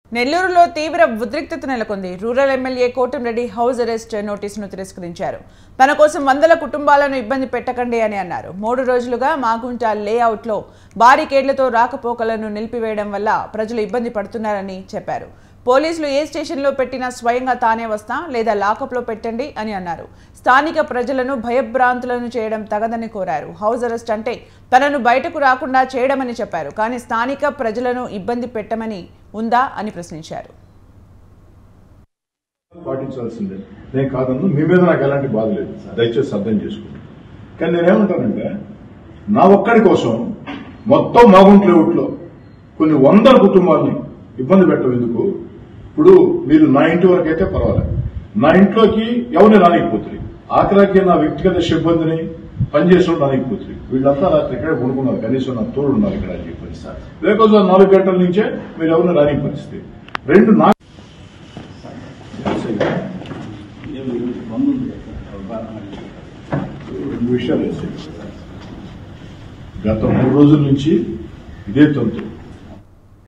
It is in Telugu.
నెల్లూరులో తీవ్ర ఉద్రిక్తత నెలకొంది rural MLA Kotamreddy house arrest నోటీసును తిరస్కరించారు తన కోసం వందల కుటుంబాలను ఇబ్బంది పెట్టకండి అని అన్నారు మూడు రోజులుగా మాగుంట లేఅవుట్లో బారికేడ్లతో రాకపోకలను నిలిపివేయడం వల్ల ప్రజలు ఇబ్బంది పడుతున్నారని చెప్పారు పోలీసులు ఏ స్టేషన్లో పెట్టినా స్వయంగా తానే వస్తా లేదా లాకప్లో పెట్టండి అని అన్నారు స్థానిక ప్రజలను భయభ్రాంతులను చేయడం తగదని కోరారు హౌస్ అరెస్ట్ అంటే తనను బయటకు రాకుండా చేయడమని చెప్పారు కానీ స్థానిక ప్రజలను ఇబ్బంది పెట్టమని ఉందా అని ప్రశ్నించారు పాటించాల్సిందే నేను కాదన్ను మీ మీద నాకు ఎలాంటి బాధ లేదు దయచేసి అర్థం చేసుకోండి కానీ నేనేమంటానంటే నా ఒక్కడి కోసం మొత్తం మాగుంట్ లేఅవుట్లో కొన్ని వందల కుటుంబాలని ఇబ్బంది పెట్టడం ఎందుకు ఇప్పుడు మీరు నా ఇంటి వరకు అయితే పర్వాలేదు నా ఇంట్లోకి ఎవరిని రానికపోతుంది ఆఖరాకి నా వ్యక్తిగత సిబ్బందిని పనిచేసిన రానికపోతుంది వీళ్ళంతా రాత్రి ఇక్కడే కొనుక్కున్నారు కనీసం నా తోడు ఉన్నారు ఇక్కడ అని చెప్పి లేకపోతే నాలుగు గంటల నుంచే మీరు ఎవరిని రాని పరిస్థితి రెండు నా రెండు విషయాలు వేసాయి గత మూడు రోజుల నుంచి ఇదే తంతు